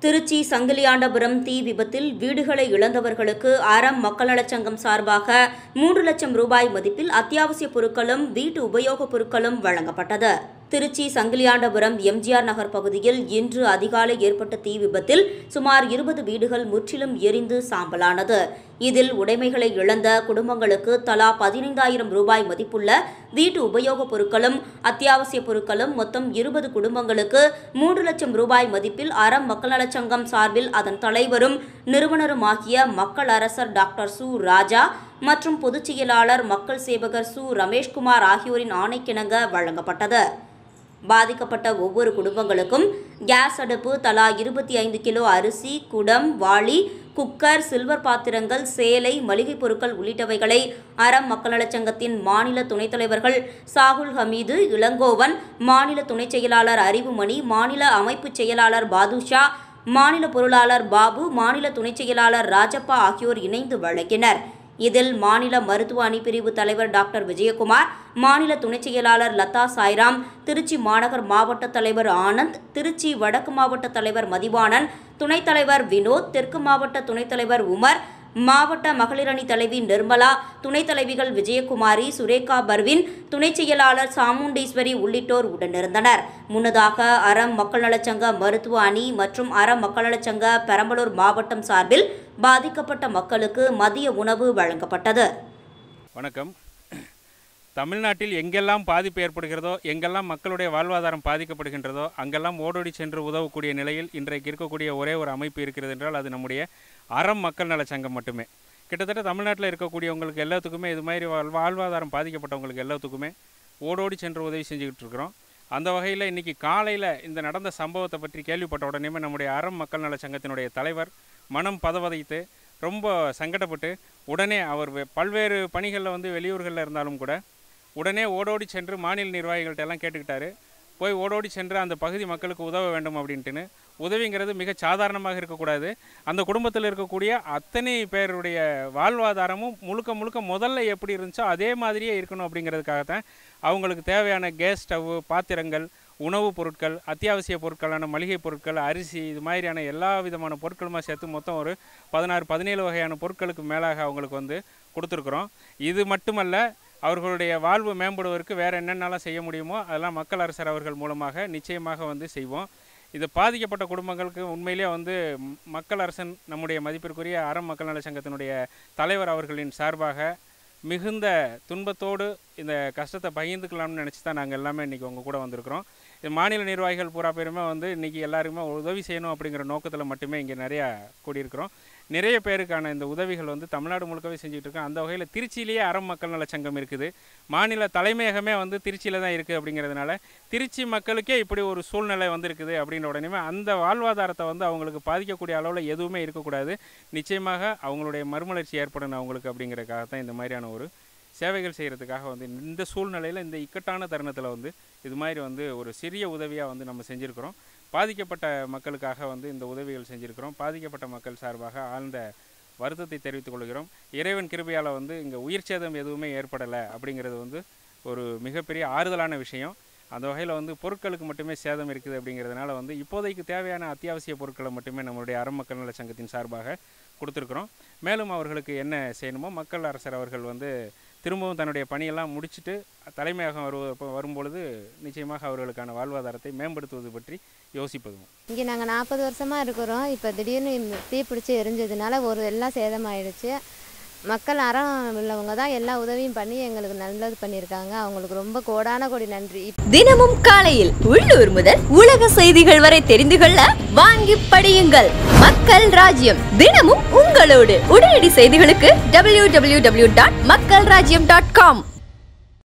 திருச்சி சங்கிலியாண்டபுரம் தீ விபத்தில் வீடுகளை இழந்தவர்களுக்கு அறம் மக்கள் நலச் சங்கம் சார்பாக மூன்று லட்சம் ரூபாய் மதிப்பில் அத்தியாவசிய பொருட்களும் வீட்டு உபயோகப் பொருட்களும் வழங்கப்பட்டது திருச்சி சங்கிலியாண்டபுரம் எம்ஜிஆர் நகர் பகுதியில் இன்று அதிகாலை ஏற்பட்ட தீ விபத்தில் சுமார் இருபது வீடுகள் முற்றிலும் எரிந்து சாம்பலானது இதில் உடைமைகளை இழந்த குடும்பங்களுக்கு தலா பதினைந்தாயிரம் ரூபாய் மதிப்புள்ள வீட்டு உபயோகப் பொருட்களும் அத்தியாவசிய பொருட்களும் மொத்தம் இருபது குடும்பங்களுக்கு மூன்று லட்சம் ரூபாய் மதிப்பில் அறம் மக்கள் நலச் சங்கம் சார்பில் அதன் தலைவரும் நிறுவனருமாகிய மக்கள் அரசர் டாக்டர் சு ராஜா மற்றும் பொதுச் செயலாளர் மக்கள் சேவகர் சு ரமேஷ்குமார் ஆகியோரின் ஆணைக்கிணங்க வழங்கப்பட்டது பாதிக்கப்பட்ட ஒவ்வொரு குடும்பங்களுக்கும் கேஸ் அடுப்பு தலா இருபத்தி ஐந்து கிலோ அரிசி குடம் வாளி குக்கர் சில்வர் பாத்திரங்கள் சேலை மளிகைப் பொருட்கள் உள்ளிட்டவைகளை அறம் மக்கள் நலச் சங்கத்தின் மாநில துணைத் தலைவர்கள் சாகுல் ஹமீது இளங்கோவன் மாநில துணைச் செயலாளர் அறிவுமணி மாநில அமைப்புச் செயலாளர் பாதுஷா மாநில பொருளாளர் பாபு மாநில துணைச் செயலாளர் ராஜப்பா ஆகியோர் இணைந்து வழங்கினர் இதில் மாநில மருத்துவ அணிப்பிரிவு தலைவர் டாக்டர் விஜயகுமார் மாநில துணைச் செயலாளர் லதா சாய்ராம் திருச்சி மாநகர் மாவட்ட தலைவர் ஆனந்த் திருச்சி வடக்கு மாவட்ட தலைவர் மதிவாணன் துணைத் தலைவர் வினோத் தெற்கு மாவட்ட துணைத் தலைவர் உமர் மாவட்ட மகளிர் அணி தலைவி நிர்மலா துணைத் தலைவிகள் விஜயகுமாரி சுரேகா பர்வின் துணைச் செயலாளர் சாமுண்டீஸ்வரி உள்ளிட்டோர் உடனிருந்தனர் முன்னதாக அறம் மக்கள் நலச் சங்க மருத்துவ அணி மற்றும் அறம் மக்கள் நலச் சங்க பெரம்பலூர் மாவட்டம் சார்பில் பாதிக்கப்பட்ட மக்களுக்கு மதிய உணவு வழங்கப்பட்டது வணக்கம் தமிழ்நாட்டில் எங்கெல்லாம் பாதிப்பு ஏற்படுகிறதோ எங்கெல்லாம் மக்களுடைய வாழ்வாதாரம் பாதிக்கப்படுகின்றதோ அங்கெல்லாம் ஓடோடி சென்று உதவக்கூடிய நிலையில் இன்றைக்கு இருக்கக்கூடிய ஒரே ஒரு அமைப்பு இருக்கிறது என்றால் அது நம்முடைய அறம் மக்கள் நலச் சங்கம் மட்டுமே கிட்டத்தட்ட தமிழ்நாட்டில் இருக்கக்கூடியவங்களுக்கு எல்லாத்துக்குமே இது மாதிரி வாழ் வாழ்வாதாரம் பாதிக்கப்பட்டவங்களுக்கு எல்லாத்துக்குமே ஓடோடி சென்று உதவி செஞ்சுக்கிட்டு இருக்கிறோம் அந்த வகையில் இன்றைக்கி காலையில் இந்த நடந்த சம்பவத்தை பற்றி கேள்விப்பட்ட உடனேமே நம்முடைய அறம் மக்கள் நலச் சங்கத்தினுடைய தலைவர் மனம் பதவதைத்து ரொம்ப சங்கடப்பட்டு உடனே அவர் வெ- பல்வேறு பணிகளில் வந்து வெளியூர்களில் இருந்தாலும் கூட உடனே ஓடோடி சென்று மாநில நிர்வாகிகள்ட்ட எல்லாம் கேட்டுக்கிட்டாரு போய் ஓடோடி சென்று அந்த பகுதி மக்களுக்கு உதவ வேண்டும் அப்படின்ட்டுன்னு உதவிங்கிறது மிக சாதாரணமாக இருக்கக்கூடாது அந்த குடும்பத்தில் இருக்கக்கூடிய அத்தனை பேருடைய வாழ்வாதாரமும் முழுக்க முழுக்க முதல்ல எப்படி இருந்துச்சோ அதே மாதிரியே இருக்கணும் அப்படிங்கிறதுக்காகத்தான் அவங்களுக்கு தேவையான கேஸ் ஸ்டவ் பாத்திரங்கள் உணவுப் பொருட்கள் அத்தியாவசிய பொருட்களான மளிகை பொருட்கள் அரிசி இது மாதிரியான எல்லா விதமான பொருட்களுமா சேர்த்து மொத்தம் ஒரு பதினாறு பதினேழு வகையான பொருட்களுக்கு மேலாக அவங்களுக்கு வந்து கொடுத்துருக்குறோம் இது மட்டுமல்ல அவர்களுடைய வாழ்வு மேம்படுவதற்கு வேறு என்னென்னலாம் செய்ய முடியுமோ அதெல்லாம் மக்கள் அரசர் அவர்கள் மூலமாக நிச்சயமாக வந்து செய்வோம் இது பாதிக்கப்பட்ட குடும்பங்களுக்கு உண்மையிலே வந்து ம்- மக்கள் அரசன் நம்முடைய மதிப்பிற்குரிய அறம் மக்கள் நல சங்கத்தினுடைய தலைவர் அவர்களின் சார்பாக மிகுந்த துன்பத்தோடு இந்த கஷ்டத்தை பகிர்ந்துக்கலாம்னு நினச்சி தான் நாங்கள் எல்லாமே இன்றைக்கி உங்கள் கூட வந்திருக்கிறோம் இது மாநில நிர்வாகிகள் பூரா பேருமே வந்து இன்றைக்கி எல்லாருமே உதவி செய்யணும் அப்படிங்கிற நோக்கத்தில் மட்டுமே இங்கே நிறையா கூடியிருக்கிறோம் நிறைய பேருக்கான இந்த உதவிகள் வந்து தமிழ்நாடு முழுக்கவே செஞ்சுட்டு இருக்கோம் அந்த வகையில் திருச்சியிலேயே அறம் மக்கள் நல சங்கம் இருக்குது மாநில தலைமையகமே வந்து திருச்சியில் தான் இருக்குது அப்படிங்கிறதுனால திருச்சி மக்களுக்கே இப்படி ஒரு சூழ்நிலை வந்திருக்குது அப்படின்ற உடனே அந்த வாழ்வாதாரத்தை வந்து அவங்களுக்கு பாதிக்கக்கூடிய அளவில் எதுவுமே இருக்கக்கூடாது நிச்சயமாக அவங்களுடைய மறுமலர்ச்சி ஏற்படணும் அவங்களுக்கு அப்படிங்கிறதுக்காக தான் இந்த மாதிரியான ஒரு சேவைகள் செய்கிறதுக்காக வந்து இந்த சூழ்நிலையில் இந்த இக்கட்டான தருணத்தில் வந்து இது மாதிரி வந்து ஒரு சிறிய உதவியாக வந்து நம்ம செஞ்சுருக்கிறோம் பாதிக்கப்பட்ட மக்களுக்காக வந்து இந்த உதவிகள் செஞ்சுருக்கிறோம் பாதிக்கப்பட்ட மக்கள் சார்பாக ஆழ்ந்த வருத்தத்தை தெரிவித்துக் கொள்கிறோம் இறைவன் கிருபையால் வந்து இங்கே உயிர் சேதம் எதுவுமே ஏற்படலை அப்படிங்கிறது வந்து ஒரு மிகப்பெரிய ஆறுதலான விஷயம் அந்த வகையில் வந்து பொருட்களுக்கு மட்டுமே சேதம் இருக்குது அப்படிங்கிறதுனால வந்து இப்போதைக்கு தேவையான அத்தியாவசிய பொருட்களை மட்டுமே நம்மளுடைய அறம் மக்கள் நல சங்கத்தின் சார்பாக கொடுத்துருக்குறோம் மேலும் அவர்களுக்கு என்ன செய்யணுமோ மக்கள் அரசர் அவர்கள் வந்து திரும்பவும் தன்னுடைய பணியெல்லாம் முடிச்சுட்டு தலைமையகம் வருவ வரும்பொழுது நிச்சயமாக அவர்களுக்கான வாழ்வாதாரத்தை மேம்படுத்துவது பற்றி யோசிப்பதும் இங்கே நாங்கள் நாற்பது வருஷமாக இருக்கிறோம் இப்போ திடீர்னு இந்த தீ பிடிச்சி எரிஞ்சதுனால ஒரு எல்லாம் சேதமாயிடுச்சு மக்கள் அறம் உள்ளவங்க தான் எல்லா உதவியும் பண்ணி எங்களுக்கு நல்லது பண்ணியிருக்காங்க அவங்களுக்கு ரொம்ப கோடான கோடி நன்றி தினமும் காலையில் உள்ளூர் முதல் உலக செய்திகள் வரை தெரிந்து கொள்ள வாங்கி படியுங்கள் மக்கள் ராஜ்யம் தினமும் உங்களோடு உடனடி செய்திகளுக்கு www.மக்கள்ராஜ்யம்.com டாட் மக்கள் ராஜ்யம் டாட் காம்